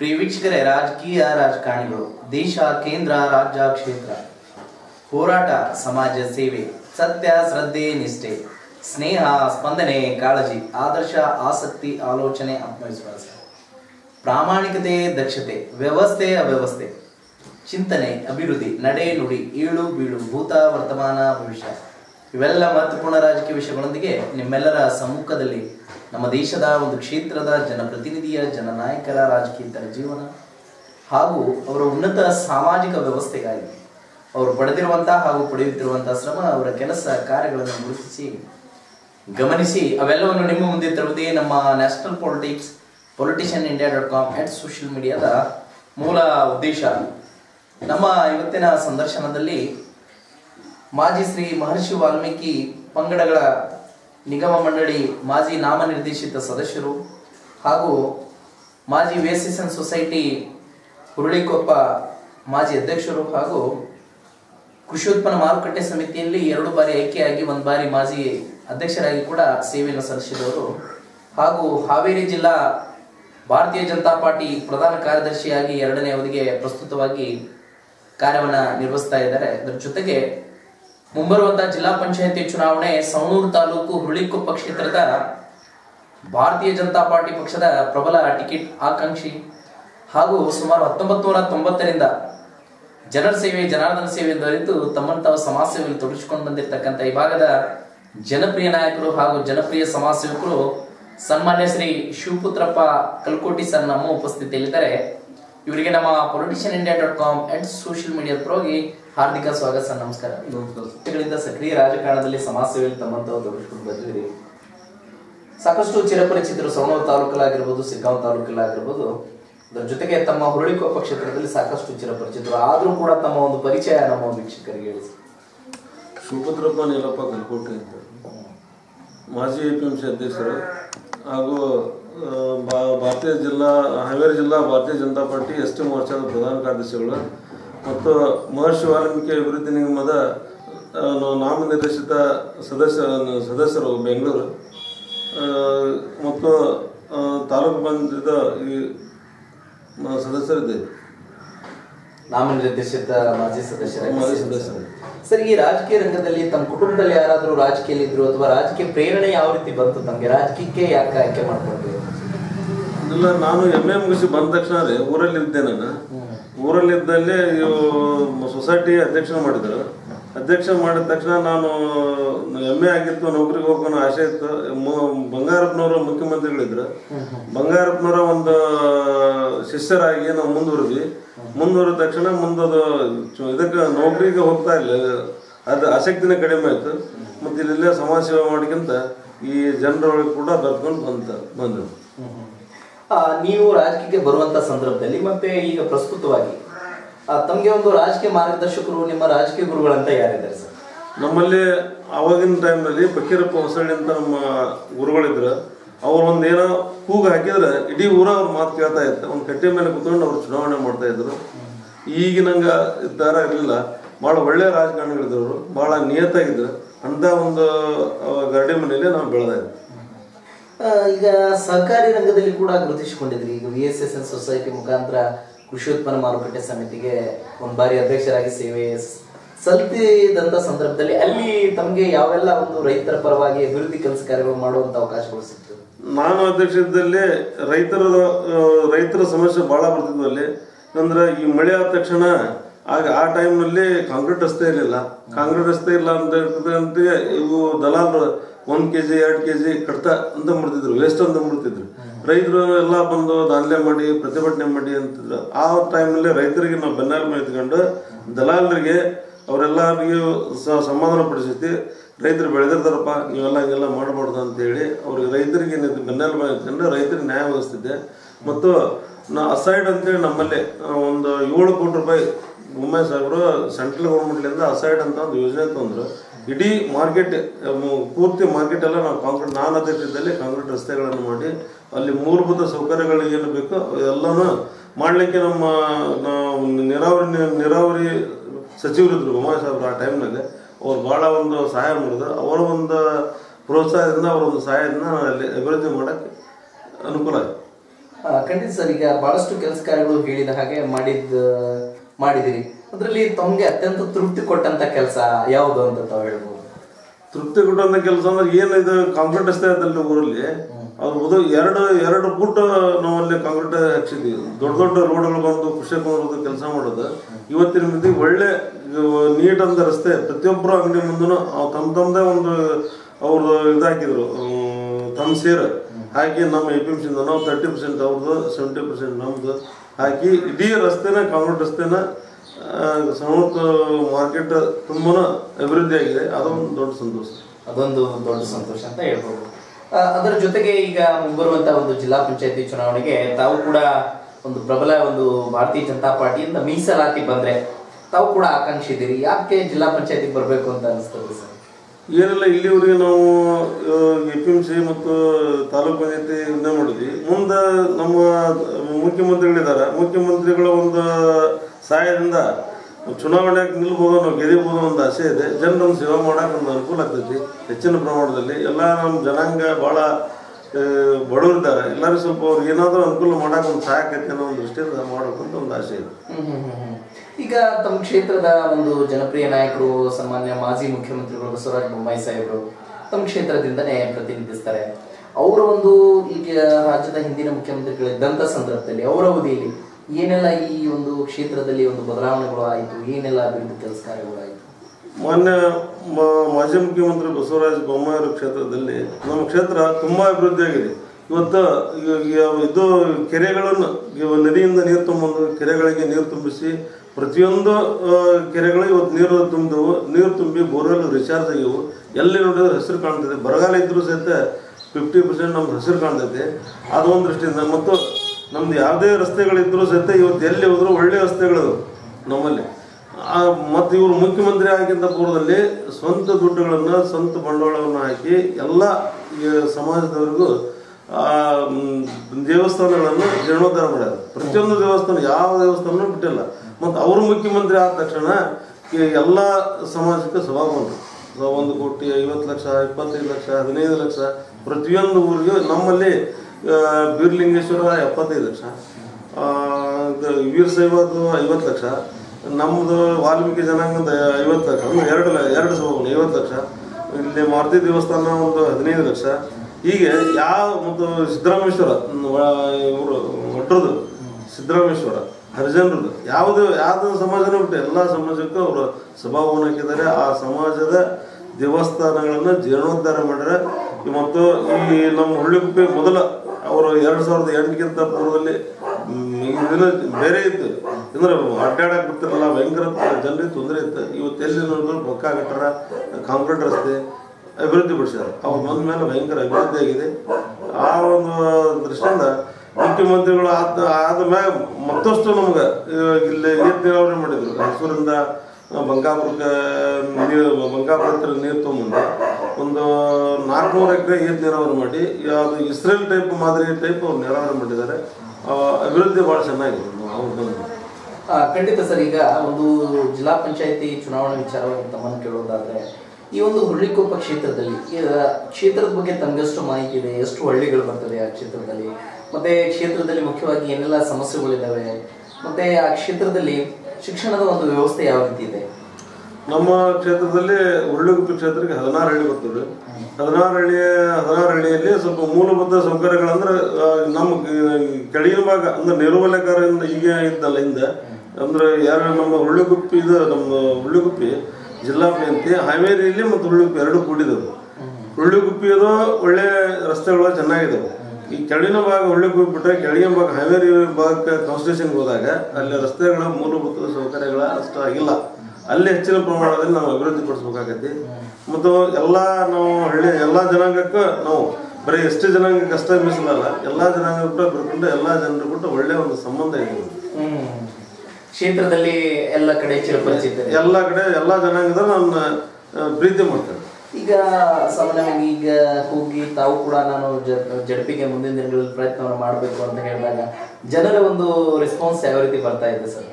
ಪ್ರಿಯ ವೀಕ್ಷಕರೇ ರಾಜಕೀಯ ರಾಜಕಾರಣಿಗಳು ದೇಶ ಕೇಂದ್ರ ರಾಜ್ಯ ಕ್ಷೇತ್ರ ಹೋರಾಟ ಸಮಾಜ ಸೇವೆ ಸತ್ಯ ಶ್ರದ್ಧೆ ನಿಷ್ಠೆ ಸ್ನೇಹ ಸ್ಪಂದನೆ ಕಾಳಜಿ ಆದರ್ಶ ಆಸಕ್ತಿ ಆಲೋಚನೆ ಆತ್ಮವಿಶ್ವಾಸ ಪ್ರಾಮಾಣಿಕತೆ ದಕ್ಷತೆ ವ್ಯವಸ್ಥೆ ಅವ್ಯವಸ್ಥೆ ಚಿಂತನೆ ಅಭಿವೃದ್ಧಿ ನಡೆ ನುಡಿ ಏಳು ಬೀಳು ಭೂತ ವರ್ತಮಾನ ಭವಿಷ್ಯ ಇವೆಲ್ಲ ಮಹತ್ವಪೂರ್ಣ ರಾಜಕೀಯ ವಿಷಯಗಳೊಂದಿಗೆ ನಿಮ್ಮೆಲ್ಲರ ಸಮ್ಮುಖದಲ್ಲಿ ನಮ್ಮ ದೇಶದ ಒಂದು ಕ್ಷೇತ್ರದ ಜನಪ್ರತಿನಿಧಿಯ ಜನನಾಯಕರ ರಾಜಕೀಯತರ ಜೀವನ ಹಾಗೂ ಅವರ ಉನ್ನತ ಸಾಮಾಜಿಕ ವ್ಯವಸ್ಥೆಗಾಗಿ ಅವರು ಪಡೆದಿರುವಂತಹ ಹಾಗೂ ಪಡೆಯುತ್ತಿರುವಂತಹ ಶ್ರಮ ಅವರ ಕೆಲಸ ಕಾರ್ಯಗಳನ್ನು ಗುರುತಿಸಿ ಗಮನಿಸಿ ಅವೆಲ್ಲವನ್ನು ನಿಮ್ಮ ಮುಂದೆ ತರುವುದೇ ನಮ್ಮ national politics politician India dot com at social ಮೀಡಿಯಾದ ಮೂಲ ಉದ್ದೇಶ ನಮ್ಮ ಇವತ್ತಿನ ಸಂದರ್ಶನದಲ್ಲಿ ಮಾಜಿ ಶ್ರೀ ಮಹರ್ಷಿ ವಾಲ್ಮೀಕಿ ಪಂಗಡಗಳ ನಿಗಮ ಮಂಡಳಿ ಮಾಜಿ ನಾಮನಿರ್ದೇಶಿತ ಸದಸ್ಯರು ಹಾಗೂ ಮಾಜಿ ವೇಸಿಸನ್ ಸೊಸೈಟಿ ಹುರುಳಿಕೊಪ್ಪ ಮಾಜಿ ಅಧ್ಯಕ್ಷರು ಹಾಗೂ ಕೃಷಿ ಉತ್ಪನ್ನ ಮಾರುಕಟ್ಟೆ ಸಮಿತಿಯಲ್ಲಿ ಎರಡು ಬಾರಿ ಆಯ್ಕೆಯಾಗಿ ಒಂದು ಬಾರಿ ಮಾಜಿ ಅಧ್ಯಕ್ಷರಾಗಿ ಕೂಡ ಸೇವೆಯನ್ನು ಸಲ್ಲಿಸಿದವರು ಹಾಗೂ ಹಾವೇರಿ ಜಿಲ್ಲಾ ಭಾರತೀಯ ಜನತಾ ಪಾರ್ಟಿ ಪ್ರಧಾನ ಕಾರ್ಯದರ್ಶಿಯಾಗಿ ಎರಡನೇ ಅವಧಿಗೆ ಪ್ರಸ್ತುತವಾಗಿ ಕಾರ್ಯವನ್ನ ನಿರ್ವಹಿಸ್ತಾ ಇದ್ದಾರೆ ಅದರ ಜೊತೆಗೆ ಮುಂಬರುವಂತಹ ಜಿಲ್ಲಾ ಪಂಚಾಯತಿ ಚುನಾವಣೆ ಸವಣೂರು ತಾಲೂಕು ಹುರುಳಿಕೊಪ್ಪ ಕ್ಷೇತ್ರದ ಭಾರತೀಯ ಜನತಾ ಪಾರ್ಟಿ ಪಕ್ಷದ ಪ್ರಬಲ ಟಿಕೆಟ್ ಆಕಾಂಕ್ಷಿ ಹಾಗೂ ಸುಮಾರು ಹತ್ತೊಂಬತ್ತು ನೂರ ತೊಂಬತ್ತರಿಂದ ಜನರ ಸೇವೆ ಜನಾರ್ದನ ಸೇವೆ ಎಂದು ಅರಿತು ತಮ್ಮನ್ನು ತಾವು ಸಮಾಜ ಸೇವೆಯಲ್ಲಿ ತೊಡಗಿಸಿಕೊಂಡು ಬಂದಿರತಕ್ಕಂಥ ಈ ಭಾಗದ ಜನಪ್ರಿಯ ನಾಯಕರು ಹಾಗೂ ಜನಪ್ರಿಯ ಸಮಾಜ ಸೇವಕರು ಸನ್ಮಾನ್ಯ ಶ್ರೀ ಶಿವಪುತ್ರಪ್ಪ ಕಲ್ಕೋಟಿ ಸರ್ ನಮ್ಮ ಉಪಸ್ಥಿತಿಯಲ್ಲಿದ್ದಾರೆ ಇವರಿಗೆ ನಮ್ಮ politician India dot com and social media ಪ್ರೋಗೆ ಹಾರ್ದಿಕ ಸ್ವಾಗತ ಸರ್ ನಮಸ್ಕಾರ ವರ್ಷಗಳಿಂದ ಸಕ್ರಿಯ ರಾಜಕಾರಣದಲ್ಲಿ ಸಮಾಜ ಸೇವೆಯಲ್ಲಿ ತಮ್ಮನ್ನು ತಾವು ತೊಡಗಿಸಿಕೊಂಡು ಬಂದಿದ್ದೀರಿ ಸಾಕಷ್ಟು ಚಿರಪರಿಚಿತರು ಸವಣೂರು ತಾಲೂಕಲ್ಲಾಗಿರ್ಬೋದು ಸಿಗ್ಗಾಂವ್ ತಾಲೂಕಲ್ಲಾಗಿರ್ಬೋದು ಅದರ ಜೊತೆಗೆ ತಮ್ಮ ಹುರುಳಿಕೊಪ್ಪ ಕ್ಷೇತ್ರದಲ್ಲಿ ಸಾಕಷ್ಟು ಚಿರಪರಿಚಿತರು ಆದ್ರೂ ಕೂಡ ತಮ್ಮ ಒಂದು ಪರಿಚಯ ನಮ್ಮ ವೀಕ್ಷಕರಿಗೆ ಹೇಳಿ ಸರ್. ಶಿವಪುತ್ರಪ್ಪ ನೀಲಪ್ಪ ಕಲ್ಕೋಟೆ ಅಂತ ಮಾಜಿ ಎ ಪಿ ಎಂ ಸಿ ಅಧ್ಯಕ್ಷರು ಹಾಗೂ ಆ, ಭಾ- ಭಾರತೀಯ ಜಿಲ್ಲಾ ಹಾವೇರಿ ಜಿಲ್ಲಾ ಭಾರತೀಯ ಜನತಾ ಪಾರ್ಟಿ ಎಸ್ ಟಿ ಮೋರ್ಚಾದ ಪ್ರಧಾನ ಕಾರ್ಯದರ್ಶಿಗಳು ಮತ್ತು ಮಹರ್ಷಿ ವಾಲ್ಮೀಕಿ ಅಭಿವೃದ್ಧಿ ನಿಗಮದ ಆ, ನ- ನಾಮನಿರ್ದೇಶಿತ ಸದಸ್ಯ ಸದಸ್ಯರು ಬೆಂಗಳೂರು ಆ, ಮತ್ತು ಆ, ತಾಲೂಕು ಪಂಚಾಯತ್ ಈ ಮ- ಸದಸ್ಯರಿದ್ದೇವೆ ನಾಮನಿರ್ದೇಶಿತ ಮಾಜಿ ಸದಸ್ಯರಾಗಿ ಮಾಜಿ ಸೇವೆ ಸದಸ್ಯರು. ಸಲ್ಲಿಸಿದ್ದಾರೆ. ಸರ್ ಈ ರಾಜಕೀಯ ರಂಗದಲ್ಲಿ ತಮ್ಮ ಕುಟುಂಬದಲ್ಲಿ ಯಾರಾದರೂ ರಾಜಕೀಯಲ್ಲಿ ಇದ್ರು ಅಥವಾ ರಾಜಕೀಯ ಪ್ರೇರಣೆ ಯಾವ ರೀತಿ ಬಂತು ತಮಗೆ ರಾಜಕೀಯಕ್ಕೆ ಯಾಕೆ ಆಯ್ಕೆ ಮಾಡ್ಕೊಂಡ್ರಿ ಇಲ್ಲ ನಾನು ಎಮ್ ಎ ಮುಗಿಸಿ ಬಂದ ತಕ್ಷಣ ರೀ ಊರಲ್ಲಿ ಇದ್ದೆ ನಾನು ಊರಲ್ಲಿದ್ದಲ್ಲಿ ಇವು ಸೊಸೈಟಿ ಅಧ್ಯಕ್ಷ ಮಾಡಿದ್ರು ಅಧ್ಯಕ್ಷ ಮಾಡಿದ ತಕ್ಷಣ ನಾನು ಎಮ್ ಎ ಆಗಿತ್ತು ನೌಕರಿಗೆ ಹೋಗೋಣ ಆಸೆ ಇತ್ತು ಮು- ಬಂಗಾರಪ್ಪನವರು ಮುಖ್ಯಮಂತ್ರಿಗಳಿದ್ರು ಬಂಗಾರಪ್ಪನವರ ಒಂದು ಶಿಷ್ಯರಾಗಿ ನಾವು ಮುಂದುವರಿದ್ವಿ ಮುಂದುವರಿದ ತಕ್ಷಣ ಮುಂದದು ಚು- ಇದಕ್ಕೆ ನೌಕರಿಗೆ ಹೋಗ್ತಾ ಇಲ್ಲ ಅದು ಆಸಕ್ತಿನೇ ಕಡಿಮೆ ಆಯ್ತು ಮತ್ತೆ ಇಲ್ಲೆಲ್ಲ ಸಮಾಜ ಸೇವೆ ಮಾಡೋಕ್ಕಿಂತ ಈ ಜನರೊಳಗೆ ಕೂಡ ಬರ್ಕೊಂಡು ಬಂತ ಬಂದರು ಆ, ನೀವು ರಾಜಕೀಯಕ್ಕೆ ಬರುವಂತ ಸಂದರ್ಭದಲ್ಲಿ ಮತ್ತೆ ಈಗ ಪ್ರಸ್ತುತವಾಗಿ ಆ, ತಮ್ಗೆ ಒಂದು ರಾಜಕೀಯ ಮಾರ್ಗದರ್ಶಕರು ನಿಮ್ಮ ರಾಜಕೀಯ ಗುರುಗಳಂತ ಯಾರಿದ್ದಾರೆ ಸರ್ ನಮ್ಮಲ್ಲಿ ಆವಾಗಿನ ಟೈಮ್ನಲ್ಲಿ ಫಕೀರಪ್ಪ ಹೊಸಳ್ಳಿ ಅಂತ ನಮ್ಮ ಗುರುಗಳಿದ್ರು ಅವ್ರು ಒಂದು ಏನೋ ಕೂಗು ಹಾಕಿದ್ರೆ ಇಡೀ ಊರ ಅವ್ರ ಮಾತು ಕೇಳ್ತಾ ಇತ್ತು ಒಂದು ಕಟ್ಟೆ ಮೇಲೆ ಕುತ್ಕೊಂಡು ಅವ್ರು ಚುನಾವಣೆ ಮಾಡ್ತಾ ಇದ್ರು ಈಗಿನಂಗ ಥರ ಇರಲಿಲ್ಲ ಭಾಳ ಒಳ್ಳೆಯ ರಾಜಕಾರಣಿಗಳಿದ್ರು ಅವರು ಭಾಳ ನಿಯತ್ತಾಗಿದ್ರು ಅಂತ ಒಂದು ಆ, ಗರಡಿ ಮನೆಯಲ್ಲಿ ನಾವು ಬೆಳೆದ ಆ, ಈಗ ಸಹಕಾರಿ ರಂಗದಲ್ಲಿ ಕೂಡ ಗುರುತಿಸಿಕೊಂಡಿದ್ರಿ ಈಗ V S S N society ಮುಖಾಂತರ ಕೃಷಿ ಉತ್ಪನ್ನ ಮಾರುಕಟ್ಟೆ ಸಮಿತಿಗೆ ಒಂದು ಬಾರಿ ಅಧ್ಯಕ್ಷರಾಗಿ ಸೇವೆ ಸ್- ಸಲ್ಲಿಸಿದಂತ ಸಂದರ್ಭದಲ್ಲಿ ಅಲ್ಲಿ ತಮಗೆ ಯಾವೆಲ್ಲ ಒಂದು ರೈತರ ಪರವಾಗಿ ಅಭಿವೃದ್ಧಿ ಕೆಲಸ ಕಾರ್ಯಗಳು ಮಾಡುವಂತ ಅವಕಾಶಗಳು ಸಿಕ್ತು ನಾನು ಅಧ್ಯಕ್ಷದಲ್ಲಿ ರೈತರ ರೈತರ ಸಮಸ್ಯೆ ಭಾಳ ಬರ್ತಿದ್ವು ಅಲ್ಲಿ ಅಂದ್ರೆ ಈ ಮಳೆ ಆದ ತಕ್ಷಣ ಆಗ ಆ ಟೈಮ್ನಲ್ಲಿ ಕಾಂಕ್ರೀಟ್ ರಸ್ತೆ ಇರಲಿಲ್ಲ ಕಾಂಕ್ರೀಟ್ ರಸ್ತೆ ಇಲ್ಲ ಅಂತ ಅಂತ ಇವು ದಲಾಲರು ಒಂದ್ ಕೆ ಜಿ ಎರಡು ಕೆ ಜಿ ಕಡ್ತ ಅಂತ ಮಾಡ್ತಿದ್ರು ವೇಸ್ಟ್ ಅಂತ ಮಾಡ್ತಿದ್ರು ರೈತರು ಎಲ್ಲ ಬಂದು ದಾಂಧಲೆ ಮಾಡಿ ಪ್ರತಿಭಟನೆ ಮಾಡಿ ಅಂತಿದ್ರು ಆ ಟೈಮ್ನಲ್ಲಿ ರೈತರಿಗೆ ನಾವು ಬೆನ್ನೆಲುಬು ಎತ್ಕೊಂಡು ದಲಾಲರಿಗೆ ಅವರೆಲ್ಲರಿಗೂ ಸ ಸಮಾಧಾನ ಪಡಿಸೈತಿ ರೈತರು ಬೆಳೆದಿರ್ತಾರಪ್ಪ ನೀವೆಲ್ಲ ಹಿಂಗೆಲ್ಲ ಮಾಡಬಾರ್ದು ಅಂತೇಳಿ ಅವ್ರಿಗೆ ರೈತರಿಗೆ ನಿಂತು ಬೆನ್ನೆಲುಬು ಎತ್ಕೊಂಡು ರೈತರಿಗೆ ನ್ಯಾಯ ಒದಗಿಸ್ತಿದ್ದೆ ಮತ್ತು ನಾ ಅಸೈಡ್ ಅಂತೇಳಿ ನಮ್ಮಲ್ಲಿ ಆ, ಒಂದು ಏಳು ಕೋಟಿ ರೂಪಾಯಿ ಬೊಮ್ಮಾಯಿ ಸಾಹೇಬರು ಸೆಂಟ್ರಲ್ ಗೌರ್ಮೆಂಟ್ಲಿಂದ ಅಸೈಡ್ ಅಂತ ಒಂದು ಯೋಜನೆ ತಂದ್ರು ಇಡೀ ಮಾರ್ಕೆಟ್ ಪೂರ್ತಿ ಮಾರ್ಕೆಟ್ ಎಲ್ಲ ನಾವು ಕಾಂಕ್ರೀಟ್ ನಾನು ಅಧ್ಯಕ್ಷದಲ್ಲಿ ಕಾಂಕ್ರೀಟ್ ರಸ್ತೆಗಳನ್ನು ಮಾಡಿ ಅಲ್ಲಿ ಮೂಲಭೂತ ಸೌಕರ್ಯಗಳು ಏನು ಬೇಕೋ ಎಲ್ಲನೂ ಮಾಡಲಿಕ್ಕೆ ನಮ್ಮ ನಾವು ನೀರಾವರಿ ನೀರಾವರಿ ಸಚಿವರಿದ್ರು ಬೊಮ್ಮಾಯಿ ಸಾಹೇಬ್ರು ಆ ಟೈಮ್ನಾಗ ಅವ್ರು ಭಾಳ ಒಂದು ಸಹಾಯ ಮಾಡಿದ್ರು ಅವರ ಒಂದು ಪ್ರೋತ್ಸಾಹದಿಂದ ಅವರ ಒಂದು ಸಹಾಯದಿಂದ ನಾನು ಅಲ್ಲಿ ಅಭಿವೃದ್ಧಿ ಮಾಡೋಕ್ಕೆ ಅನುಕೂಲ ಆಯ್ತು ಆ, ಖಂಡಿತ ಸರ್ ಈಗ ಬಹಳಷ್ಟು ಕೆಲಸ ಕಾರ್ಯಗಳು ಹೇಳಿದ ಹಾಗೆ ಮಾಡಿದ ಮಾಡಿದಿರಿ ಅದರಲ್ಲಿ ತಮಗೆ ಅತ್ಯಂತ ತೃಪ್ತಿ ಕೊಟ್ಟಂತ ಕೆಲಸ ಯಾವುದು ಅಂತ ತಾವು ಹೇಳ್ಬೋದು ತೃಪ್ತಿ ಕೊಟ್ಟಂತ ಕೆಲಸ ಅಂದ್ರೆ ಏನಿದು ಕಾಂಕ್ರೀಟ್ ರಸ್ತೆ ಆದಲ್ಲಿ ಊರಲ್ಲಿ ಅದು ಮೊದಲು ಎರಡು ಎರಡು ಫುಟ್ ನಾವಲ್ಲಿ ಕಾಂಕ್ರೀಟ್ ಹಚ್ಚಿದ್ವಿ ದೊಡ್ಡ ದೊಡ್ಡ ರೋಡ್ಗಳು ಬಂದು ಪುಷಕ್ ಮಾಡೋದು ಕೆಲಸ ಮಾಡೋದು ಇವತ್ತಿನ ಮಿತಿ ಒಳ್ಳೆ ನೀಟ್ ಅಂತ ರಸ್ತೆ ಪ್ರತಿಯೊಬ್ಬರು ಅಂಗಡಿ ಮುಂದೂ ತಮ್ಮ ತಮ್ಮದೇ ಒಂದು ಅವ್ರದ್ದು ಇದಾಕಿದ್ರು ತಮ್ಮ ಸೇರು ಹಾಕಿ ನಮ್ಮ ಎ ಪಿ ಎಮ್ ಸಿಂದ ನಾವು ತರ್ಟಿ ಪರ್ಸೆಂಟ್ ಅವ್ರದ್ದು ಸೆವೆಂಟಿ ಪರ್ಸೆಂಟ್ ನಮ್ಮದು ಹಾಕಿ ಇಡೀ ರಸ್ತೆನ ಕಾಂಕ್ರೀಟ್ ರಸ್ತೆನ ಸಮರ್ಥ ಮಾರ್ಕೆಟ್ ತುಂಬಾ ಅಭಿವೃದ್ಧಿ ಆಗಿದೆ ಅದೊಂದು ದೊಡ್ಡ ಸಂತೋಷ ಅದೊಂದು ದೊಡ್ಡ ಸಂತೋಷ ಅಂತ ಹೇಳ್ಬೋದು ಆ, ಅದರ ಜೊತೆಗೆ ಈಗ ಮುಂಬರುವಂತ ಒಂದು ಜಿಲ್ಲಾ ಪಂಚಾಯತಿ ಚುನಾವಣೆಗೆ ತಾವು ಕೂಡ ಒಂದು ಪ್ರಬಲ ಒಂದು ಭಾರತೀಯ ಜನತಾ ಪಾರ್ಟಿಯಿಂದ ಮೀಸಲಾತಿ ಬಂದ್ರೆ ತಾವು ಕೂಡ ಆಕಾಂಕ್ಷಿ ಇದ್ದೀರಿ ಯಾಕೆ ಜಿಲ್ಲಾ ಪಂಚಾಯತಿಗೆ ಬರಬೇಕು ಅಂತ ಅನಿಸ್ತದೆ ಸರ್ ಏನಿಲ್ಲ ಇಲ್ಲಿವರೆಗೆ ನಾವು ಎ ಪಿ ಎಂ ಸಿ ಮತ್ತು ತಾಲೂಕು ಪಂಚಾಯತಿ ಇದನ್ನೇ ಮಾಡಿದ್ವಿ ಮುಂದೆ ನಮ್ಮ ಮುಖ್ಯಮಂತ್ರಿಗಳಿದ್ದಾರೆ ಮುಖ್ಯಮಂತ್ರಿಗಳ ಒಂದು ಸಹಾಯದಿಂದ ಚುನಾವಣೆಗೆ ನಿಲ್ಬೋದು ನಾವು ಗೆದಿಬೋದು ಒಂದು ಆಸೆ ಇದೆ ಜನರನ್ನು ಸೇವೆ ಮಾಡೋಕೆ ಒಂದು ಅನುಕೂಲ ಆಗ್ತೈತಿ ಹೆಚ್ಚಿನ ಪ್ರಮಾಣದಲ್ಲಿ ಎಲ್ಲ ನಮ್ಮ ಜನಾಂಗ ಭಾಳ ಬಡವರಿದ್ದಾರೆ ಎಲ್ಲರೂ ಸ್ವಲ್ಪ ಅವ್ರಿಗೆ ಏನಾದರೂ ಅನುಕೂಲ ಮಾಡೋಕೆ ಒಂದು ಸಹಾಯ ಆಕೈತಿ ಅನ್ನೋ ಒಂದು ದೃಷ್ಟಿಯಿಂದ ಮಾಡೋಕ್ಕಂತ ಒಂದು ಆಸೆ ಇದೆ ಹ್ಮ್ ಹ್ಮ್ ಹ್ಮ್ ಹ್ಮ್. ಈಗ ತಮ್ಮ ಕ್ಷೇತ್ರದ ಒಂದು ಜನಪ್ರಿಯ ನಾಯಕರು ಸನ್ಮಾನ್ಯ ಮಾಜಿ ಮುಖ್ಯಮಂತ್ರಿಗಳು ಬಸವರಾಜ ಬೊಮ್ಮಾಯಿ ಸಾಹೇಬರು ತಮ್ಮ ಕ್ಷೇತ್ರದಿಂದನೇ ಪ್ರತಿನಿಧಿಸ್ತಾರೆ ಅವರ ಒಂದು ಈಗ ರಾಜ್ಯದ ಹಿಂದಿನ ಮುಖ್ಯಮಂತ್ರಿಗಳಿದ್ದಂಥ ಸಂದರ್ಭದಲ್ಲಿ ಅವರ ಅವಧಿಯಲ್ಲಿ ಏನೆಲ್ಲ ಈ ಒಂದು ಕ್ಷೇತ್ರದಲ್ಲಿ ಒಂದು ಬದಲಾವಣೆಗಳು ಆಯಿತು ಏನೆಲ್ಲ ಅಭಿವೃದ್ಧಿ ಕೆಲಸ ಕಾರ್ಯಗಳು ಆಯಿತು ಮಾನ್ಯ ಮ- ಮಾಜಿ ಮುಖ್ಯಮಂತ್ರಿ ಬಸವರಾಜ ಬೊಮ್ಮಾಯಿಯವರ ಕ್ಷೇತ್ರದಲ್ಲಿ ನಮ್ಮ ಕ್ಷೇತ್ರ ತುಂಬಾ ಅಭಿವೃದ್ಧಿ ಆಗಿದೆ ಇವತ್ತು ಈಗ- ಈಗ ಇದು ಕೆರೆಗಳನ್ನು ಈಗ ನದಿಯಿಂದ ನೀರು ತುಂಬಂದು ಕೆರೆಗಳಿಗೆ ನೀರು ತುಂಬಿಸಿ ಪ್ರತಿಯೊಂದು ಆ, ಕೆರೆಗಳು ಇವತ್ತು ನೀರು ತುಂಬಿದವು ನೀರು ತುಂಬಿ ಬೋರ್ವೆಲ್ ರಿಚಾರ್ಜ್ ಆಗ್ಯವು ಎಲ್ಲಿ ನೋಡಿದ್ರೆ ಹಸಿರು ಕಾಣ್ತದೆ ಬರಗಾಲ ಇದ್ರೂ ಸಹಿತ ಫಿಫ್ಟಿ ಪರ್ಸೆಂಟ್ ನಮ್ದು ಹಸಿರು ಕಾಣ್ತೈತೆ ಅದೊಂದು ದೃಷ್ಟಿಯಿಂದ ಮತ್ತು ನಮ್ದು ಯಾವುದೇ ರಸ್ತೆಗಳಿದ್ರೂ ಸಹಿತ ಇವತ್ತು ಎಲ್ಲಿ ಹೋದ್ರೂ ಒಳ್ಳೆ ರಸ್ತೆಗಳು ನಮ್ಮಲ್ಲಿ ಆ, ಮತ್ತು ಇವರು ಮುಖ್ಯಮಂತ್ರಿ ಆಗಿದ್ದ ಪೂರ್ವದಲ್ಲಿ ಸ್ವಂತ ದುಡ್ಡುಗಳನ್ನು ಸ್ವಂತ ಬಂಡವಾಳವನ್ನು ಹಾಕಿ ಎಲ್ಲ ಈ ಸಮಾಜದವರಿಗೂ ಆ, ಮ್, ದೇವಸ್ಥಾನಗಳನ್ನು ಜೀರ್ಣೋದ್ಧಾರ ಮಾಡ್ಯಾರ ಪ್ರತಿಯೊಂದು ದೇವಸ್ಥಾನ ಯಾವ ದೇವಸ್ಥಾನ ಬಿಟ್ಟಿಲ್ಲ ಮತ್ತು ಅವರು ಮುಖ್ಯಮಂತ್ರಿ ಆದ ತಕ್ಷಣ ಈ ಎಲ್ಲ ಸಮಾಜಕ್ಕೆ ಸಭಾಬಂದರು ಒಂದು ಕೋಟಿ ಐವತ್ತು ಲಕ್ಷ ಇಪ್ಪತ್ತೈದು ಲಕ್ಷ ಹದಿನೈದು ಲಕ್ಷ ಪ್ರತಿಯೊಂದು ಊರಿಗೂ ನಮ್ಮಲ್ಲಿ ಆ, ಬೀರ್ಲಿಂಗೇಶ್ವರ ಎಪ್ಪತ್ತೈದು ಲಕ್ಷ ಆ, ಇದು ವೀರಶೈವದ್ದು ಐವತ್ತು ಲಕ್ಷ ನಮ್ಮದು ವಾಲ್ಮೀಕಿ ಜನಾಂಗದ ಐವತ್ತು ಲಕ್ಷ ಅಂದ್ರೆ ಎರಡು ಲ- ಎರಡು ಸಭೆಗಳು ಐವತ್ತು ಲಕ್ಷ ಇಲ್ಲಿ ಮಾರುತಿ ದೇವಸ್ಥಾನ ಒಂದು ಹದಿನೈದು ಲಕ್ಷ ಹೀಗೆ ಯಾವ ಮತ್ತು ಸಿದ್ದರಾಮೇಶ್ವರ ಇವರು ಒಟ್ಟರದು ಸಿದ್ದರಾಮೇಶ್ವರ ಹರಿಜನರದು ಯಾವುದು ಯಾವ್ದು ಸಮಾಜನೂ ಬಿಟ್ಟು ಎಲ್ಲ ಸಮಾಜಕ್ಕೂ ಅವರು ಸಭಾಭವನ ಹಾಕಿದ್ದಾರೆ ಆ ಸಮಾಜದ ದೇವಸ್ಥಾನಗಳನ್ನು ಜೀರ್ಣೋದ್ಧಾರ ಮಾಡ್ಯಾರ ಈ ಮತ್ತು ಈ ನಮ್ಮ ಹುಳ್ಳಿಗುಪ್ಪೆ ಮೊದಲ ಅವರು ಎರಡು ಸಾವಿರದ ಎಂಟಕ್ಕಿಂತ ಪೂರ್ವದಲ್ಲಿ ಮ್, ಇದನ್ನ ಬೇರೆ ಇತ್ತು ಅಂದ್ರೆ ಅಡ್ಡಾಡಕ್ ಬಿಡ್ತಿರಲ್ಲ ಭಯಂಕರ ಜನರಿಗೆ ತೊಂದರೆ ಇತ್ತು ಇವತ್ತು ಎಲ್ಲಿ ನೋಡಿದ್ರು ಪಕ್ಕ ಗಟ್ಟರ ಕಾಂಕ್ರೀಟ್ ರಸ್ತೆ ಅಭಿವೃದ್ಧಿ ಪಡಿಸಿದ್ದಾರೆ ಅವ್ರು ಬಂದ ಮೇಲೆ ಭಯಂಕರ ಅಭಿವೃದ್ಧಿ ಆಗಿದೆ ಆ ಒಂದು ದೃಷ್ಟಿಯಿಂದ ಮುಖ್ಯಮಂತ್ರಿಗಳು ಆದ ಆದ ಮ್ಯಾಗ ಮತ್ತಷ್ಟು ನಮ್ಗೆ ಆ, ಇಲ್ಲಿ ನೀರು ನೀರಾವರಿ ಮಾಡಿದ್ರು ಮೈಸೂರಿಂದ ಬಂಕಾಪುರಕ್ಕೆ ನೀರು ಬಂಕಾಪುರ ಹತ್ರ ನೀರು ತೊಗೊಂಬಂದು ಒಂದು ನಾಲ್ಕುನೂರು ಎಕರೆ ಏತ್ ನೀರಾವರಿ ಮಾಡಿ ಯಾವುದು ಇಸ್ರೇಲ್ ಟೈಪ್ ಮಾದರಿ ಟೈಪ್ ಅವ್ರು ನೀರಾವರಿ ಮಾಡಿದ್ದಾರೆ ಆ, ಅಭಿವೃದ್ಧಿ ಭಾಳ ಚೆನ್ನಾಗಿದೆ ಅವ್ರು ಬಂದು ಆ, ಖಂಡಿತ ಸರ್ ಈಗ ಒಂದು ಜಿಲ್ಲಾ ಪಂಚಾಯತಿ ಚುನಾವಣಾ ವಿಚಾರವಾಗಿ ತಮ್ಮನ್ನು ಕೇಳೋದಾದ್ರೆ ಈ ಒಂದು ಹುರುಳಿಕೊಪ್ಪ ಕ್ಷೇತ್ರದಲ್ಲಿ ಈಗ ಕ್ಷೇತ್ರದ ಬಗ್ಗೆ ತಮಗೆಷ್ಟು ಮಾಹಿತಿ ಇದೆ ಎಷ್ಟು ಹಳ್ಳಿಗಳು ಬರ್ತದೆ ಆ ಕ್ಷೇತ್ರದಲ್ಲಿ ಮತ್ತೆ ಕ್ಷೇತ್ರದಲ್ಲಿ ಮುಖ್ಯವಾಗಿ ಏನೆಲ್ಲ ಸಮಸ್ಯೆಗಳಿದ್ದಾವೆ ಮತ್ತೆ ಆ ಕ್ಷೇತ್ರದಲ್ಲಿ ಶಿಕ್ಷಣದ ಒಂದು ವ್ಯವಸ್ಥೆ ಯಾವ ರೀತಿ ಇದೆ ನಮ್ಮ ಕ್ಷೇತ್ರದಲ್ಲಿ ಉರುಳುಗುಪ್ಪಿ ಕ್ಷೇತ್ರಕ್ಕೆ ಹದಿನಾರು ಹಳ್ಳಿ ಬರ್ತವೆ ಹದಿನಾರು ಹಳ್ಳಿ ಹದಿನಾರು ಹಳ್ಳಿಯಲ್ಲಿ ಸ್ವಲ್ಪ ಮೂಲಭೂತ ಸೌಕರ್ಯಗಳಂದ್ರೆ ಆ, ನಮ್ಮ ಈ ಕೆಳಗಿನ ಭಾಗ ಅಂದ್ರೆ ನಿರ್ವಲಕರಿಂದ ಈಗ ಇದ್ದಲ್ಲ ಹಿಂದೆ ಅಂದ್ರೆ ಯಾರು ನಮ್ಮ ಉರುಳುಗುಪ್ಪಿ ಇದು ನಮ್ಮ ಉರುಳುಗುಪ್ಪಿ ಜಿಲ್ಲಾ ಪಂಚಾಯತಿ ಹಾವೇರಿಯಲ್ಲಿ ಮತ್ತು ಉರುಳುಗುಪ್ಪಿ ಎರಡು ಕೂಡಿದವು ಉರುಳುಗುಪ್ಪಿಯದು ಒಳ್ಳೆ ರಸ್ತೆಗಳು ಚೆನ್ನಾಗಿದ್ದಾವೆ ಈ ಕೆಳಗಿನ ಭಾಗ ಉರುಳುಗುಪ್ಪಿ ಬಿಟ್ಟರೆ ಕೆಳಗಿನ ಭಾಗ ಹಾವೇರಿ ಭಾಗಕ್ಕೆ ಕಾನ್ಸ್ಟಿಟ್ಯೂಷನ್ಗೆ ಹೋದಾಗ ಅಲ್ಲಿ ರಸ್ತೆಗಳ ಮೂಲಭೂತ ಸೌಕರ್ಯಗಳ ಅಷ್ಟು ಆಗಿಲ್ಲ ಅಲ್ಲಿ ಹೆಚ್ಚಿನ ಪ್ರಮಾಣದಲ್ಲಿ ನಾವು ಅಭಿವೃದ್ಧಿ ಪಡಿಸ್ಬೇಕಾಗೈತಿ ಮತ್ತು ಎಲ್ಲ ನಾವು ಹಳ್ಳಿ ಎಲ್ಲ ಜನಾಂಗಕ್ಕೆ ನಾವು ಬರೀ ಎಷ್ಟು ಜನಾಂಗಕ್ಕೆ ಅಷ್ಟೇ ಮೀಸಲಲ್ಲ ಎಲ್ಲ ಜನಾಂಗ ಬಿಟ್ಟು ಬಿಡ್ಕೊಂಡು ಎಲ್ಲ ಜನರು ಬಿಟ್ಟು ಒಳ್ಳೆ ಒಂದು ಸಂಬಂಧ ಇದೆ ಹ್ಮ್ ಕ್ಷೇತ್ರದಲ್ಲಿ ಎಲ್ಲ ಕಡೆ ಚಿರಪರಿಚಿತ ಎಲ್ಲ ಕಡೆ ಎಲ್ಲ ಜನಾಂಗದ ನನ್ನ ಆ, ಪ್ರೀತಿ ಮಾಡ್ತಾರೆ ಈಗ ಸಾಮಾನ್ಯವಾಗಿ ಈಗ ಹೋಗಿ ತಾವು ಕೂಡ ನಾನು ಜ- ಜಡ್ಪಿಗೆ ಮುಂದಿನ ದಿನಗಳಲ್ಲಿ ಪ್ರಯತ್ನವನ್ನು ಮಾಡಬೇಕು ಅಂತ ಹೇಳಿದಾಗ ಜನರ ಒಂದು ರೆಸ್ಪಾನ್ಸ್ ಯಾವ ರೀತಿ ಬರ್ತಾ ಇದೆ ಸರ್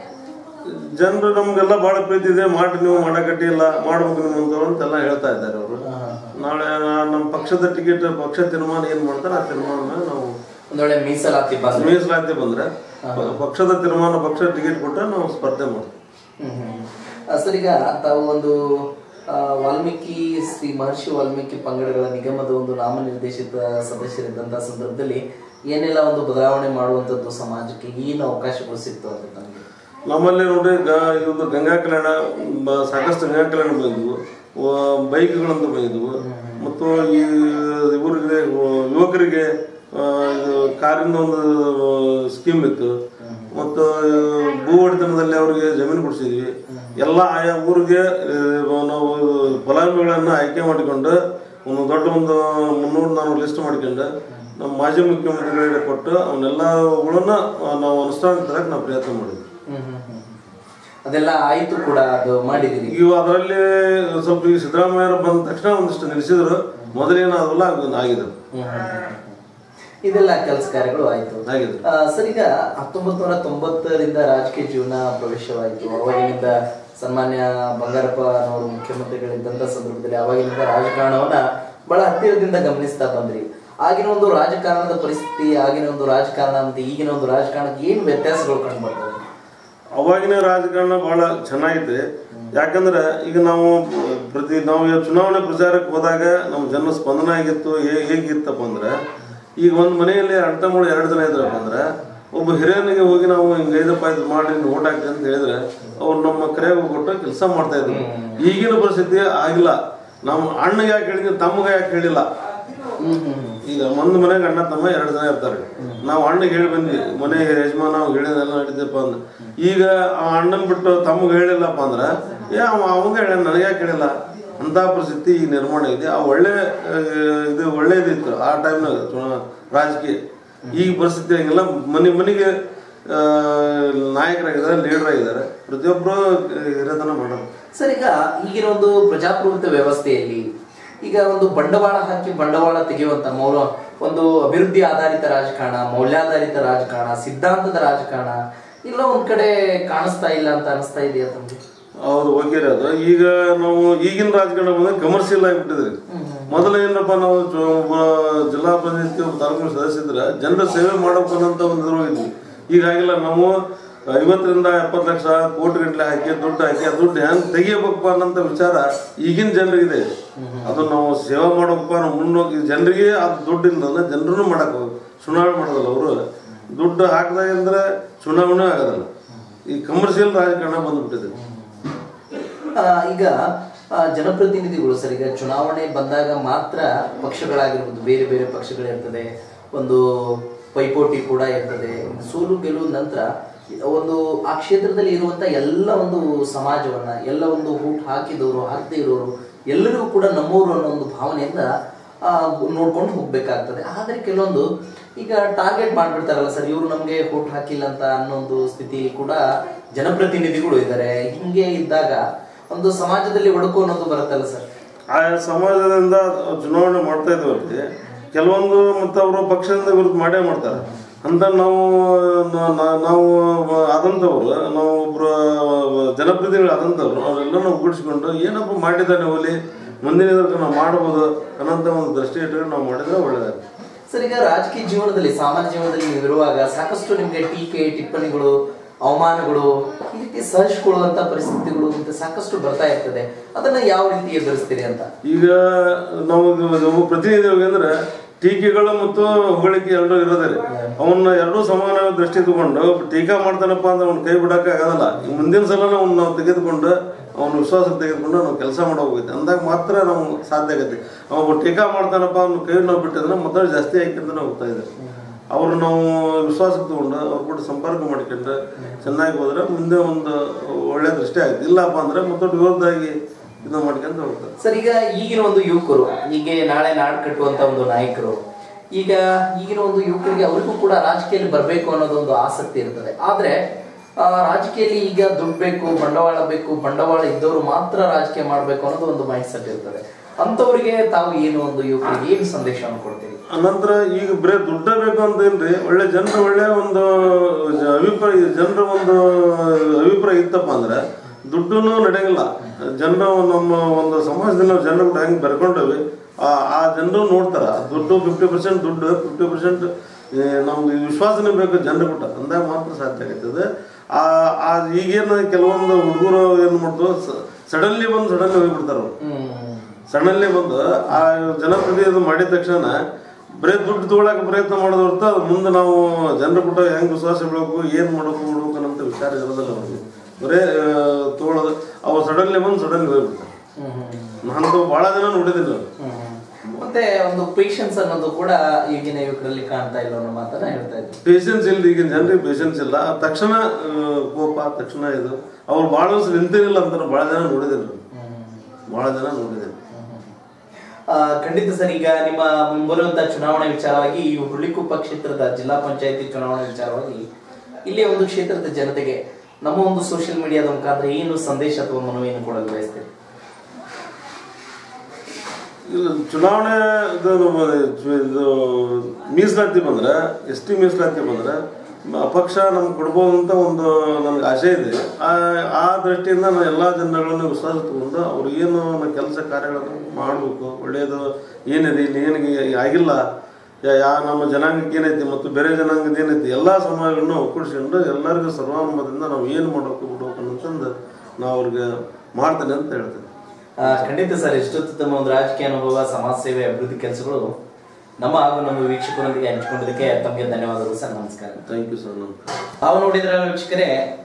ಜನರು ನಮ್ಗೆಲ್ಲ ಬಹಳ ಪ್ರೀತಿ ಇದೆ ಮಾಡಿ ನೀವು ಮಾಡಕಟ್ಟಿ ಇಲ್ಲ ಮಾಡ್ಬೇಕು ನೀವು ಅಂತ ಅಂತೆಲ್ಲ ಹೇಳ್ತಾ ಇದ್ದಾರೆ ಅವರು ನಾಳೆ ನಾ- ನಮ್ಮ ಪಕ್ಷದ ಟಿಕೆಟ್ ಪಕ್ಷ ತೀರ್ಮಾನ ಏನು ಮಾಡ್ತಾರೆ ಆ ತೀರ್ಮಾನ ನಾವು ಒಂದೊಳ್ಳೆ ಮೀಸಲಾತಿ ಬಂದ್ರೆ ಮೀಸಲಾತಿ ಬಂದ್ರೆ ಪ- ಪಕ್ಷದ ತೀರ್ಮಾನ ಪಕ್ಷ ಟಿಕೆಟ್ ಕೊಟ್ಟರೆ ನಾವು ಸ್ಪರ್ಧೆ ಮಾಡ್ತೀವಿ ಹ್ಮ್ ಹ್ಮ್. ಆ, ಸರ್ ಈಗ ತಾವು ಒಂದು ಆ, ವಾಲ್ಮೀಕಿ ಶ್ರೀ ಮಹರ್ಷಿ ವಾಲ್ಮೀಕಿ ಪಂಗಡಗಳ ನಿಗಮದ ಒಂದು ನಾಮನಿರ್ದೇಶಿತ ಸದಸ್ಯರಿದ್ದಂತಹ ಸಂದರ್ಭದಲ್ಲಿ ಏನೆಲ್ಲ ಒಂದು ಬದಲಾವಣೆ ಮಾಡುವಂತದ್ದು ಸಮಾಜಕ್ಕೆ ಏನು ಅವಕಾಶಗಳು ಸಿಕ್ತು ಅಂತ ತಮಗೆ ನಮ್ಮಲ್ಲಿ ನೋಡಿ ಗ ಇವ್ದು ಗಂಗಾ ಕಲ್ಯಾಣ ಬ- ಸಾಕಷ್ಟು ಗಂಗಾ ಕಲ್ಯಾಣ ಬಂದಿದ್ವು ವ- ಬೈಕ್ಗಳಂತ ಬಂದಿದ್ವು ಮತ್ತು ಈ ಇವರಿಗೆ ಯುವಕರಿಗೆ ಆ, ಇದು ಕಾರಿನ ಒಂದು ಸ್ಕೀಮ್ ಇತ್ತು ಮತ್ತು ಭೂ ಒಡೆತನದಲ್ಲಿ ಅವರಿಗೆ ಜಮೀನು ಕೊಡಿಸಿದ್ವಿ ಎಲ್ಲ ಆಯಾ ಊರಿಗೆ ಆ, ನಾವು ಫಲಾನುಭವಿಗಳನ್ನ ಆಯ್ಕೆ ಮಾಡಿಕೊಂಡು ಒಂದು ದೊಡ್ಡ ಒಂದು ಮುನ್ನೂರು ನಾನ್ನೂರು ಲಿಸ್ಟ್ ಮಾಡ್ಕೊಂಡು ನಮ್ಮ ಮಾಜಿ ಮುಖ್ಯಮಂತ್ರಿಗಳಿಗೆ ಕೊಟ್ಟು ಅವನ್ನೆಲ್ಲಗಳನ್ನ ನಾವು ಅನುಷ್ಠಾನ ತರಕ್ಕೆ ನಾವು ಪ್ರಯತ್ನ ಮಾಡಿದ್ವಿ ಹ್ಮ್ ಹ್ಮ್ ಹ್ಮ್. ಅದೆಲ್ಲ ಆಯ್ತು ಕೂಡ ಅದು ಮಾಡಿದಿರಿ ಈಗ ಅದರಲ್ಲಿ ಸ್ವಲ್ಪ ಈಗ ಸಿದ್ದರಾಮಯ್ಯ ಬಂದ ತಕ್ಷಣ ಒಂದಿಷ್ಟು ನಿಲ್ಲಿಸಿದ್ರು ಮೊದಲೇನಾದಲ್ಲ ಆಗಿದೆ ಹ್ಮ್ ಹ್ಮ್ ಹ್ಮ್ ಹ್ಮ್. ಇದೆಲ್ಲ ಕೆಲಸ ಕಾರ್ಯಗಳು ಆಯ್ತು ಆಗಿದೆ ಆ, ಸರ್ ಈಗ ಹತ್ತೊಂಬತ್ ನೂರ ತೊಂಬತ್ತರಿಂದ ರಾಜಕೀಯ ಜೀವನ ಪ್ರವೇಶವಾಯಿತು ಅವಾಗಿನಿಂದ ಸನ್ಮಾನ್ಯ ಬಂಗಾರಪ್ಪನವರು ಮುಖ್ಯಮಂತ್ರಿಗಳಿದ್ದಂಥ ಸಂದರ್ಭದಲ್ಲಿ ಅವಾಗಿನಿಂದ ರಾಜಕಾರಣವನ್ನ ಬಹಳ ಹತ್ತಿರದಿಂದ ಗಮನಿಸ್ತಾ ಬಂದ್ರಿ ಆಗಿನ ಒಂದು ರಾಜಕಾರಣದ ಪರಿಸ್ಥಿತಿ ಆಗಿನ ಒಂದು ರಾಜಕಾರಣ ಮತ್ತೆ ಈಗಿನ ಒಂದು ರಾಜಕಾರಣಕ್ಕೆ ಏನು ವ್ಯತ್ಯಾಸಗಳು ಕಂಡು ಬರ್ತವೆ ಅವಾಗಿನ ರಾಜಕಾರಣ ಬಹಳ ಚೆನ್ನಾಗಿದೆ ಯಾಕಂದ್ರೆ ಈಗ ನಾವು ಪ್ರತಿ ನಾವು ಈ ಚುನಾವಣೆ ಪ್ರಚಾರಕ್ಕೆ ಹೋದಾಗ ನಮ್ಮ ಜನ ಸ್ಪಂದನ ಆಗಿತ್ತು ಹೇ- ಹೇಗಿತ್ತಪ್ಪ ಅಂದ್ರೆ ಈಗ ಒಂದು ಮನೆಯಲ್ಲಿ ಅರ್ಧ ಮೂಳು ಎರಡು ಜನ ಇದ್ರಪ್ಪ ಅಂದ್ರೆ ಒಬ್ಬ ಹಿರಿಯನಿಗೆ ಹೋಗಿ ನಾವು ಹಿಂಗೆ ಐದಪ್ಪ ಇದು ಮಾಡಿ ಓಟ್ ಹಾಕ್ತಿ ಅಂತ ಹೇಳಿದ್ರೆ ಅವ್ರು ನಮ್ಮ ಕರೆಯಾಗ ಕೊಟ್ಟು ಕೆಲಸ ಮಾಡ್ತಾ ಇದ್ರು ಈಗಿನ ಪರಿಸ್ಥಿತಿ ಆಗಿಲ್ಲ ನಮ್ಮ ಅಣ್ಣಗೆ ಯಾಕೆ ಹೇಳಿದ್ವಿ ತಮ್ಮಗೆ ಯಾಕೆ ಹೇಳಿಲ್ಲ ಹ್ಮ್ ಹ್ಮ್ ಹ್ಮ್. ಈಗ ಒಂದು ಮನೆಗೆ ಅಣ್ಣ ತಮ್ಮ ಎರಡು ಜನ ಇರ್ತಾರೆ ನಾವು ಅಣ್ಣಗೆ ಹೇಳಿ ಬಂದ್ವಿ ಮನೆ ಯಜಮಾನ ನಾವು ಹೇಳಿದೆಲ್ಲ ನಡೀತಪ್ಪ ಅಂದ ಈಗ ಆ ಅಣ್ಣನ್ ಬಿಟ್ಟು ತಮ್ಗೆ ಹೇಳಿಲ್ಲಪ್ಪ ಅಂದ್ರೆ ಏ ಅವ ಅವಂಗ ಹೇಳ ನನಗೆ ಯಾಕೆ ಹೇಳಿಲ್ಲ ಅಂತ ಪರಿಸ್ಥಿತಿ ಈಗ ನಿರ್ಮಾಣ ಇದೆ ಆ ಒಳ್ಳೆ ಆ, ಇದು ಒಳ್ಳೇದಿತ್ತು ಆ ಟೈಮ್ನಾಗ ರಾಜಕೀಯ ಈಗ ಪರಿಸ್ಥಿತಿ ಹಂಗಿಲ್ಲ ಮನೆ ಮನೆಗೆ ಆ, ನಾಯಕರಾಗಿದ್ದಾರೆ ಲೀಡರ್ ಆಗಿದ್ದಾರೆ ಪ್ರತಿಯೊಬ್ಬರು ಹಿರಿಯತನ ಮಾಡೋದು ಸರ್ ಈಗ ಈಗಿನ ಒಂದು ಪ್ರಜಾಪ್ರಭುತ್ವ ವ್ಯವಸ್ಥೆಯಲ್ಲಿ ಈಗ ಒಂದು ಬಂಡವಾಳ ಹಾಕಿ ಬಂಡವಾಳ ತೆಗೆಯುವಂತ ಮೌಲ ಒಂದು ಅಭಿವೃದ್ಧಿ ಆಧಾರಿತ ರಾಜಕಾರಣ ಮೌಲ್ಯಾಧಾರಿತ ರಾಜಕಾರಣ ಸಿದ್ಧಾಂತದ ರಾಜಕಾರಣ ಇಲ್ಲ ಒಂದ್ ಕಡೆ ಕಾಣಿಸ್ತಾ ಇಲ್ಲ ಅಂತ ಅನಿಸ್ತಾ ಇದೆಯಾ ತಮ್ಗೆ ಹೌದು ಓಕೆ ರೀ ಅದು ಈಗ ನಾವು ಈಗಿನ ರಾಜಕಾರಣ ಬಂದ್ರೆ ಕಮರ್ಷಿಯಲ್ ಆಗಿಬಿಟ್ಟಿದ್ರಿ ಮೊದಲು ಏನಪ್ಪ ನಾವು ಚು- ಒಬ್ಬ ಜಿಲ್ಲಾ ಪಂಚಾಯತಿ ಒಬ್ಬ ತಾಲೂಕಿನ ಸದಸ್ಯದ್ರ ಜನರ ಸೇವೆ ಮಾಡಬೇಕು ಅನ್ನೋಂಥ ಒಂದು ಇದ್ವಿ ಈಗಾಗಿಲ್ಲ ನಾವು ಐವತ್ತರಿಂದ ಎಪ್ಪತ್ತು ಲಕ್ಷ ಕೋಟಿ ಗಂಟ್ಲೆ ಹಾಕಿ ದುಡ್ಡು ಹಾಕಿ ಆ ದುಡ್ಡು ಹೆಂಗ್ ತೆಗಿಯಬೇಕಪ್ಪ ಅನ್ನೋಂಥ ವಿಚಾರ ಈಗಿನ ಜನರಿಗಿದೆ ಅದು ನಾವು ಸೇವೆ ಮಾಡಬೇಕಪ್ಪ ನಾವು ಮುನ್ನೋಗಿ ಜನರಿಗೆ ಅದು ದುಡ್ಡಿಂದ ಜನರನ್ನು ಮಾಡಕ್ ಹೋಗ್- ಚುನಾವಣೆ ಮಾಡೋದಲ್ಲ ಅವರು ದುಡ್ಡು ಹಾಕಿದಾಗಂದ್ರೆ ಚುನಾವಣೆ ಆಗೋದಲ್ಲ ಈ ಕಮರ್ಷಿಯಲ್ ರಾಜಕಾರಣ ಬಂದ್ಬಿಟ್ಟಿದೆ ಆ, ಈಗ ಆ, ಜನಪ್ರತಿನಿಧಿಗಳು ಸರ್ ಈಗ ಚುನಾವಣೆ ಬಂದಾಗ ಮಾತ್ರ ಪಕ್ಷಗಳಾಗಿರ್ಬೋದು ಬೇರೆ ಬೇರೆ ಪಕ್ಷಗಳಿರ್ತದೆ ಒಂದು ಪೈಪೋಟಿ ಕೂಡ ಇರ್ತದೆ ಸೋಲು ಗೆಲುವು ನಂತರ ಒಂದು ಆ ಕ್ಷೇತ್ರದಲ್ಲಿ ಇರುವಂತ ಎಲ್ಲ ಒಂದು ಸಮಾಜವನ್ನ ಎಲ್ಲ ಒಂದು ಹೂಟ್ ಹಾಕಿದವರು ಹಾಕದೇ ಇರೋರು ಎಲ್ಲರಿಗೂ ಕೂಡ ನಮ್ಮವರು ಅನ್ನೋ ಒಂದು ಭಾವನೆಯಿಂದ ಆ, ನೋಡ್ಕೊಂಡು ಹೋಗ್ಬೇಕಾಗ್ತದೆ ಆದ್ರೆ ಕೆಲವೊಂದು ಈಗ ಟಾರ್ಗೆಟ್ ಮಾಡ್ಬಿಡ್ತಾರಲ್ಲ ಸರ್ ಇವರು ನಮ್ಗೆ ವೋಟ್ ಹಾಕಿಲ್ಲ ಅಂತ ಅನ್ನೋ ಒಂದು ಸ್ಥಿತಿ ಕೂಡ ಜನಪ್ರತಿನಿಧಿಗಳು ಇದ್ದಾರೆ ಹಿಂಗೆ ಇದ್ದಾಗ ಒಂದು ಸಮಾಜದಲ್ಲಿ ಒಡಕು ಅನ್ನೋದು ಬರುತ್ತಲ್ಲ ಸರ್ ಆಯಾ ಸಮಾಜದಿಂದ ಚುನಾವಣೆ ಮಾಡ್ತಾ ಇದ್ವಲ್ಲಿ ಕೆಲವೊಂದು ಮತ್ತು ಅವರು ಪಕ್ಷದಿಂದ ವಿರುದ್ಧ ಮಾಡೇ ಮಾಡ್ತಾರೆ ಅಂತ ನಾವು ನಾ- ನಾ- ನಾವು ಆದಂಥವ್ರು ನಾವು ಒಬ್ರು ಜನಪ್ರತಿನಿಧಿಗಳು ಆದಂಥವ್ರು ಅವರೆಲ್ಲ ನಾವು ಕೂಡಿಸ್ಕೊಂಡು ಏನಪ್ಪ ಮಾಡಿದ್ದಾನೆ ಹೋಲಿ ಮುಂದಿನ ಇದಕ್ಕೆ ನಾವು ಮಾಡ್ಬೋದು ಅನ್ನೋಂಥ ಒಂದು ದೃಷ್ಟಿ ಇಟ್ಕೊಂಡು ನಾವು ಮಾಡಿದ್ರೆ ಒಳ್ಳೇದಾಗುತ್ತೆ ಸರ್ ಈಗ ರಾಜಕೀಯ ಜೀವನದಲ್ಲಿ ಸಾಮಾನ್ಯ ಜೀವನದಲ್ಲಿ ನೀವು ಇರುವಾಗ ಸಾಕಷ್ಟು ನಿಮ್ಗೆ ಟೀಕೆ ಟಿಪ್ಪಣಿಗಳು ಅವಮಾನಗಳು ಈ ರೀತಿ ಸಹಿಸಿಕೊಳ್ಳುವಂತ ಪರಿಸ್ಥಿತಿಗಳು ಮತ್ತೆ ಸಾಕಷ್ಟು ಬರ್ತಾ ಇರ್ತದೆ ಅದನ್ನ ಯಾವ ರೀತಿ ಎದುರಿಸ್ತೀರಿ ಅಂತ ಈಗ ನಾವು ಒಬ್ಬ ಪ್ರತಿನಿಧಿ ಅಂದ್ರೆ ಟೀಕೆಗಳು ಮತ್ತು ಹೊಗಳಿಕೆ ಎರಡೂ ಇರೋದೇ ಅವನ್ನ ಎರಡೂ ಸಮಾನ ದೃಷ್ಟಿ ತಗೊಂಡು ಟೀಕಾ ಮಾಡ್ತಾನಪ್ಪ ಅಂತ ಅವ್ನ ಕೈ ಬಿಡಕ್ಕೆ ಆಗೋದಲ್ಲ ಈಗ ಮುಂದಿನ ಸಲ ಅವ್ನ ನಾವು ತೆಗೆದುಕೊಂಡು ಅವನ ವಿಶ್ವಾಸಕ್ಕೆ ತೆಗೆದುಕೊಂಡು ನಾವು ಕೆಲಸ ಮಾಡೋ ಹೋಗುತ್ತೆ ಅಂದಾಗ ಮಾತ್ರ ನಾವು ಸಾಧ್ಯ ಆಗತ್ತೆ ಅವ ಟೀಕಾ ಮಾಡ್ತಾನಪ್ಪ ಅವ್ನ ಕೈ ನಾವು ಬಿಟ್ಟಿದ್ರೆ ಮೊದಲು ಜಾಸ್ತಿ ಹಾಕಿಂದ ಹೋಗ್ತಾ ಇದೆ ಅವ್ರು ನಾವು ವಿಶ್ವಾಸಕ್ಕೆ ತಗೊಂಡು ಅವ್ರ ಕೂಡ ಸಂಪರ್ಕ ಮಾಡ್ಕೊಂಡು ಚೆನ್ನಾಗಿ ಹೋದ್ರೆ ಮುಂದೆ ಒಂದು ಒಳ್ಳೆ ದೃಷ್ಟಿ ಆಗುತ್ತೆ ಇಲ್ಲಪ್ಪ ಅಂದ್ರೆ ಮತ್ತೆ ವಿರೋಧಾಗಿ ಇದು ಮಾಡ್ಕೊಂತ ಹೋಗ್ತಾರೆ ಸರ್ ಈಗ ಈಗಿನ ಒಂದು ಯುವಕರು ಹೀಗೆ ನಾಳೆ ನಾಡು ಕಟ್ಟುವಂತ ಒಂದು ನಾಯಕರು ಈಗ ಈಗಿನ ಒಂದು ಯುವಕರಿಗೆ ಅವ್ರಿಗೂ ಕೂಡ ರಾಜಕೀಯದಲ್ಲಿ ಬರಬೇಕು ಅನ್ನೋದು ಒಂದು ಆಸಕ್ತಿ ಇರ್ತದೆ ಆದ್ರೆ ಆ, ರಾಜಕೀಯದಲ್ಲಿ ಈಗ ದುಡ್ಡು ಬೇಕು ಬಂಡವಾಳ ಬೇಕು ಬಂಡವಾಳ ಇದ್ದವರು ಮಾತ್ರ ರಾಜಕೀಯ ಮಾಡಬೇಕು ಅನ್ನೋದು ಒಂದು ಮೈಂಡ್ ಸೆಟ್ ಇರ್ತದೆ ಅಂತವರಿಗೆ ತಾವು ಏನು ಒಂದು ಯುವಕರಿಗೆ ಏನು ಸಂದೇಶವನ್ನು ಕೊಡ್ತೀರಿ ಅನಂತರ ಈಗ ಬರೀ ದುಡ್ಡ ಬೇಕು ಅಂತ ಏನ್ರಿ ಒಳ್ಳೆ ಜನರ ಒಳ್ಳೆ ಒಂದು ಜ- ಅಭಿಪ್ರಾಯ ಜನರ ಒಂದು ಅಭಿಪ್ರಾಯ ಇತ್ತಪ್ಪ ಅಂದ್ರೆ ದುಡ್ಡು ನಡೆಯಂಗಿಲ್ಲ ಜನರ ನಮ್ಮ ಒಂದು ಸಮಾಜದಲ್ಲಿ ನಾವು ಜನರ ಹೆಂಗೆ ಬರ್ಕೊಂಡವಿ ಆ ಆ ಜನರು ನೋಡ್ತಾರ ದುಡ್ಡು ಫಿಫ್ಟಿ ಪರ್ಸೆಂಟ್ ದುಡ್ಡು ಫಿಫ್ಟಿ ಪರ್ಸೆಂಟ್ ಏ, ನಮ್ಗೆ ವಿಶ್ವಾಸನೇ ಬೇಕು ಜನರು ಕೊಟ್ಟ ಅಂದಾಗ ಮಾತ್ರ ಸಾಧ್ಯ ಆಗೈತದೆ ಆ ಆ ಈಗೇನು ಕೆಲವೊಂದು ಹುಡುಗರು ಏನು ಮಾಡ್ತಾರೆ ಸಡನ್ಲಿ ಬಂದು ಸಡನ್ಲಿ ಹೋಗ್ಬಿಡ್ತಾರೆ ಅವ್ರು ಹ್ಮ್ ಸಡನ್ಲಿ ಬಂದು ಆ ಜನಪ್ರತಿನಿಧಿ ಮಾಡಿದ ತಕ್ಷಣ ಬರೀ ದುಡ್ಡು ತಗೊಳಕ್ಕೆ ಪ್ರಯತ್ನ ಮಾಡೋದು ಹೊರತು ಅದು ಮುಂದೆ ನಾವು ಜನರ ಕೊಟ್ಟ ಹೆಂಗೆ ವಿಶ್ವಾಸ ಬೆಳಬೇಕು ಏನು ಮಾಡಬೇಕು ಮಾಡ್ಬೇಕು ಅನ್ನೋಂಥ ವಿಚಾರ ಇರೋದಿಲ್ಲ ಅವ್ರಿಗೆ ಬರೇ ಆ, ತಗೊಳ್ಳೋದು ಅವ್ರು ಸಡನ್ಲಿ ಬಂದು ಸಡನ್ಲಿ ಹೋಗ್ಬಿಡ್ತಾರೆ ಹ್ಮ್ ಹ್ಮ್ ನಾನು ಭಾಳ ಜನ ನೋಡಿದ್ದೀನಿ ಅವ್ರು. ಹ್ಮ್. ಮತ್ತೆ ಒಂದು ಪೇಷನ್ಸ್ ಅನ್ನೋದು ಕೂಡ ಈಗಿನ ಯುವಕರಲ್ಲಿ ಕಾಣ್ತಾ ಇಲ್ಲ ಅನ್ನೋ ಮಾತನ್ನ ಹೇಳ್ತಾ ಇದ್ರು ಪೇಷನ್ಸ್ ಇಲ್ಲ ಈಗಿನ ಜನರಿಗೆ ಪೇಷನ್ಸ್ ಇಲ್ಲ ತಕ್ಷಣ ಆ, ಕೋಪ ತಕ್ಷಣ ಇದು ಅವ್ರು ಭಾಳ ದಿವಸ ನಿಂತಿರಲಿಲ್ಲ ಅಂತಾರೆ ಭಾಳ ಜನ ನೋಡಿದ್ದೀನಿ ಭಾಳ ಜನ ನೋಡಿದ್ದೀನಿ ಆ, ಖಂಡಿತ ಸರ್ ಈಗ ನಿಮ್ಮ ಮುಂಬರುವಂತಹ ಚುನಾವಣೆ ವಿಚಾರವಾಗಿ ಈ ಹುಳಿಕುಪ್ಪ ಕ್ಷೇತ್ರದ ಜಿಲ್ಲಾ ಪಂಚಾಯತಿ ಚುನಾವಣೆ ವಿಚಾರವಾಗಿ ಇಲ್ಲಿಯ ಒಂದು ಕ್ಷೇತ್ರದ ಜನತೆಗೆ ನಮ್ಮ ಒಂದು ಸೋಷಿಯಲ್ ಮೀಡಿಯಾದ ಮುಖಾಂತರ ಏನು ಸಂದೇಶ ಅಥವಾ ಮನವಿಯನ್ನು ಕೊಡಲು ಬಯಸ್ತೀರಿ ಇಲ್ಲ ಚುನಾವಣೆ ಇದು ನಮ್ಮ ಚು- ಇದು ಮೀಸಲಾತಿ ಬಂದ್ರೆ ಎಸ್ ಟಿ ಮೀಸಲಾತಿ ಬಂದ್ರೆ ಮ- ಪಕ್ಷ ನಮ್ಗೆ ಕೊಡ್ಬೋದು ಅಂತ ಒಂದು ನನಗೆ ಆಸೆ ಇದೆ ಆ ಆ ದೃಷ್ಟಿಯಿಂದ ನಾನು ಎಲ್ಲ ಜನಗಳನ್ನು ವಿಶ್ವಾಸ ತಗೊಂಡು ಅವ್ರು ಏನು ಕೆಲಸ ಕಾರ್ಯಗಳನ್ನು ಮಾಡಬೇಕು ಒಳ್ಳೆಯದು ಏನಿದೆ ಇಲ್ಲಿ ಏನಿಗೆ ಆಗಿಲ್ಲ ಯಾ ಯಾ ನಮ್ಮ ಜನಾಂಗಕ್ಕೆ ಏನೈತಿ ಮತ್ತು ಬೇರೆ ಜನಾಂಗದ ಏನೈತಿ ಎಲ್ಲ ಸಮಾಜಗಳನ್ನ ಒಕ್ಕೂಡಿಸ್ಕೊಂಡು ಎಲ್ಲರಿಗೂ ಸರ್ವಾನುಮತದಿಂದ ನಾವು ಏನು ಮಾಡಬೇಕು ಬಿಡ್ಬೇಕು ಅನ್ನೋದನ್ನು ನಾವು ಅವ್ರಿಗೆ ಮಾಡ್ತೇನೆ ಅಂತ ಹೇಳ್ತೇನೆ ಆ, ಖಂಡಿತ ಸರ್ ಎಷ್ಟೊತ್ತು ತಮ್ಮ ಒಂದು ರಾಜಕೀಯ ಅನುಭವ ಸಮಾಜ ಸೇವೆ ಅಭಿವೃದ್ಧಿ ಕೆಲಸಗಳು ನಮ್ಮ ಹಾಗೂ ನಮ್ಮ ವೀಕ್ಷಕರೊಂದಿಗೆ ಹಂಚಿಕೊಂಡಿದ್ದಕ್ಕೆ ತಮಗೆ ಧನ್ಯವಾದಗಳು ಸರ್ ನಮಸ್ಕಾರ ಥ್ಯಾಂಕ್ ಯು ಸರ್ ನಮಸ್ಕಾರ ತಾವು ನೋಡಿದ್ರಲ್ಲ ವೀಕ್ಷಕರೇ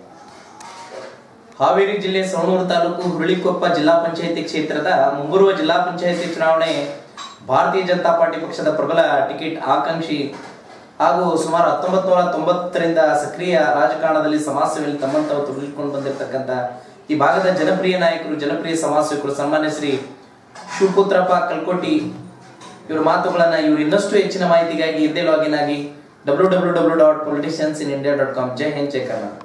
ಹಾವೇರಿ ಜಿಲ್ಲೆ ಸವಣೂರು ತಾಲೂಕು ಹುರುಳಿಕೊಪ್ಪ ಜಿಲ್ಲಾ ಪಂಚಾಯತಿ ಕ್ಷೇತ್ರದ ಮುಂಬರುವ ಜಿಲ್ಲಾ ಪಂಚಾಯತಿ ಚುನಾವಣೆ ಭಾರತೀಯ ಜನತಾ ಪಾರ್ಟಿ ಪಕ್ಷದ ಪ್ರಬಲ ಟಿಕೆಟ್ ಆಕಾಂಕ್ಷಿ ಹಾಗೂ ಸುಮಾರು ಹತ್ತೊಂಬತ್ತು ನೂರ ತೊಂಬತ್ತರಿಂದ ಸಕ್ರಿಯ ರಾಜಕಾರಣದಲ್ಲಿ ಸಮಾಜ ಸೇವೆಯಲ್ಲಿ ತಮ್ಮನ್ನು ತಾವು ತೊಡಗಿಸಿಕೊಂಡು ಬಂದಿರತಕ್ಕಂಥ ಈ ಭಾಗದ ಜನಪ್ರಿಯ ನಾಯಕರು ಜನಪ್ರಿಯ ಸಮಾಜ ಸೇವಕರು ಸನ್ಮಾನ್ಯ ಶ್ರೀ ಶಿವಪುತ್ರಪ್ಪ ಕಲ್ಕೋಟಿ ಇವರ ಮಾತುಗಳನ್ನ ಇವರು ಇನ್ನಷ್ಟು ಹೆಚ್ಚಿನ ಮಾಹಿತಿಗಾಗಿ ಇದ್ದೇ ಲಾಗಿನ್ ಆಗಿ W W W dot politicians in India dot com ಜೈ ಹಿಂದ್ ಜೈ ಕರ್ನಾಟಕ